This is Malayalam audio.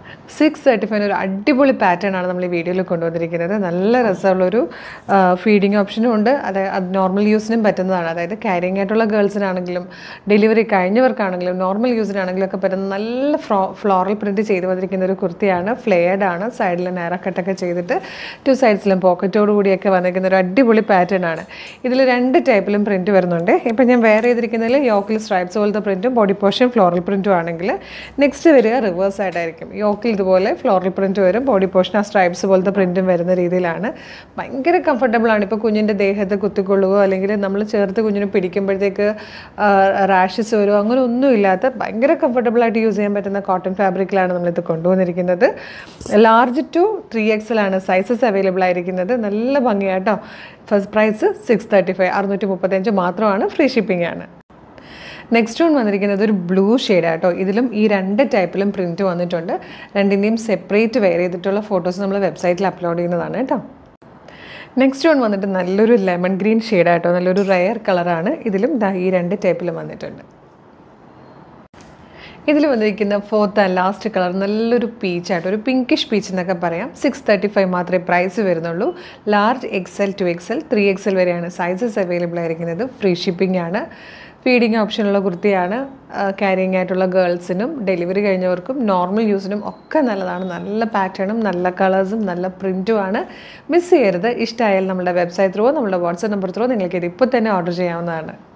സിക്സ് തേർട്ടി ഫൈവിന് ഒരു അടിപൊളി പാറ്റേൺ ആണ് നമ്മൾ ഈ വീഡിയോയിൽ കൊണ്ടുവന്നിരിക്കുന്നത് നല്ല രസമുള്ളൊരു ഫീഡിങ് ഓപ്ഷനും ഉണ്ട് അത് അത് നോർമൽ യൂസിനും പറ്റുന്നതാണ് അതായത് ക്യാരിങ് ആയിട്ടുള്ള ഗേൾസിനാണെങ്കിലും ഡെലിവറി കഴിഞ്ഞവർക്കാണെങ്കിലും നോർമൽ യൂസിനാണെങ്കിലും ഒക്കെ പറ്റുന്ന നല്ല ഫ്ലോ ഫ്ലോറൽ പ്രിൻറ്റ് ചെയ്ത് വന്നിരിക്കുന്ന ഒരു കുർത്തിയാണ് ഫ്ലെയർഡ് ആണ് സൈഡിൽ നേരക്കട്ടൊക്കെ ചെയ്തിട്ട് ടു സൈഡ്സിലും പോക്കറ്റോട് കൂടിയൊക്കെ വന്നിരിക്കുന്ന ഒരു അടിപൊളി പാറ്റേൺ ആണ് ഇതിൽ രണ്ട് ടൈപ്പിലും പ്രിൻറ്റ് വരുന്നുണ്ട് ഇപ്പം ഞാൻ വേറെ ചെയ്തിരിക്കുന്നതിൽ യോക്കിൽ സ്ട്രൈപ്സ് പോലത്തെ പ്രിൻറ്റും ബോഡി പോർഷൻ ഫ്ലോറൽ പ്രിൻറ്റും ആണെങ്കിൽ നെക്സ്റ്റ് വരിക റിവേഴ്സ് ആയിട്ടായിരിക്കും യോക്കിൽ ഇതുപോലെ ഫ്ലോറൽ പ്രിൻറ്റ് വരും ബോഡി പോർഷൻ ആ സ്ട്രൈപ്സ് പോലത്തെ പ്രിൻറ്റും വരുന്ന രീതിയിലാണ് ഭയങ്കര കംഫർട്ടബിൾ ആണ് ഇപ്പോൾ കുഞ്ഞിൻ്റെ ദേഹത്ത് കുത്തിക്കൊള്ളുകയോ അല്ലെങ്കിൽ നമ്മൾ ചേർത്ത് കുഞ്ഞിനെ പിടിക്കുമ്പോഴത്തേക്ക് റാഷസ് വരുമോ അങ്ങനെ ഒന്നും ഇല്ലാത്ത ഭയങ്കര കംഫർട്ടബിൾ ആയിട്ട് യൂസ് ചെയ്യാൻ പറ്റുന്ന കോട്ടൺ ഫാബ്രിക്കിലാണ് നമ്മളിത് കൊണ്ടുവന്നിരിക്കുന്നത് ലാർജ് ടു ത്രീ എക്സൽ ആണ് സൈസസ് അവൈലബിൾ ആയിരിക്കുന്നത് നല്ല ഭംഗിയാട്ടോ first price six thirty five അറുന്നൂറ്റി മുപ്പത്തഞ്ച് മാത്രമാണ് ഫ്രീ ഷിപ്പിംഗ് ആണ് നെക്സ്റ്റ് വൺ വന്നിരിക്കുന്നത് ഒരു ബ്ലൂ ഷെയ്ഡാട്ടോ ഇതിലും ഈ രണ്ട് ടൈപ്പിലും പ്രിൻറ്റ് വന്നിട്ടുണ്ട് രണ്ടിൻ്റെയും സെപ്പറേറ്റ് വെയർ ചെയ്തിട്ടുള്ള ഫോട്ടോസ് നമ്മൾ വെബ്സൈറ്റിൽ അപ്ലോഡ് ചെയ്യുന്നതാണ് കേട്ടോ നെക്സ്റ്റ് വൺ വന്നിട്ട് നല്ലൊരു ലെമൺ ഗ്രീൻ ഷെയ്ഡാട്ടോ നല്ലൊരു റയർ കളറാണ് ഇതിലും ദാ ഈ രണ്ട് ടൈപ്പിലും വന്നിട്ടുണ്ട് ഇതിൽ വന്നിരിക്കുന്ന ഫോർത്ത് ആൻഡ് ലാസ്റ്റ് കളർ നല്ലൊരു പീച്ചായിട്ട് ഒരു പിങ്കിഷ് പീച്ച് എന്നൊക്കെ പറയാം സിക്സ് തേർട്ടി ഫൈവ് മാത്രമേ പ്രൈസ് വരുന്നുള്ളൂ large XL two XL three XL വരെയാണ് സൈസസ് അവൈലബിൾ ആയിരിക്കുന്നത് ഫ്രീ ഷിപ്പിംഗ് ആണ് ഫീഡിങ് ഓപ്ഷനുള്ള കുർത്തിയാണ് ക്യാരിങ് ആയിട്ടുള്ള ഗേൾസിനും ഡെലിവറി കഴിഞ്ഞവർക്കും നോർമൽ യൂസിനും ഒക്കെ നല്ലതാണ് നല്ല പാറ്റേണും നല്ല കളേഴ്സും നല്ല പ്രിൻറ്റുമാണ് മിസ് ചെയ്യരുത് ഇഷ്ടമായാൽ നമ്മുടെ വെബ്സൈറ്റ് ത്രൂ നമ്മുടെ വാട്സപ്പ് നമ്പർ ത്രൂ നിങ്ങൾക്ക് ഇത് ഇപ്പോൾ തന്നെ ഓർഡർ ചെയ്യാവുന്നതാണ്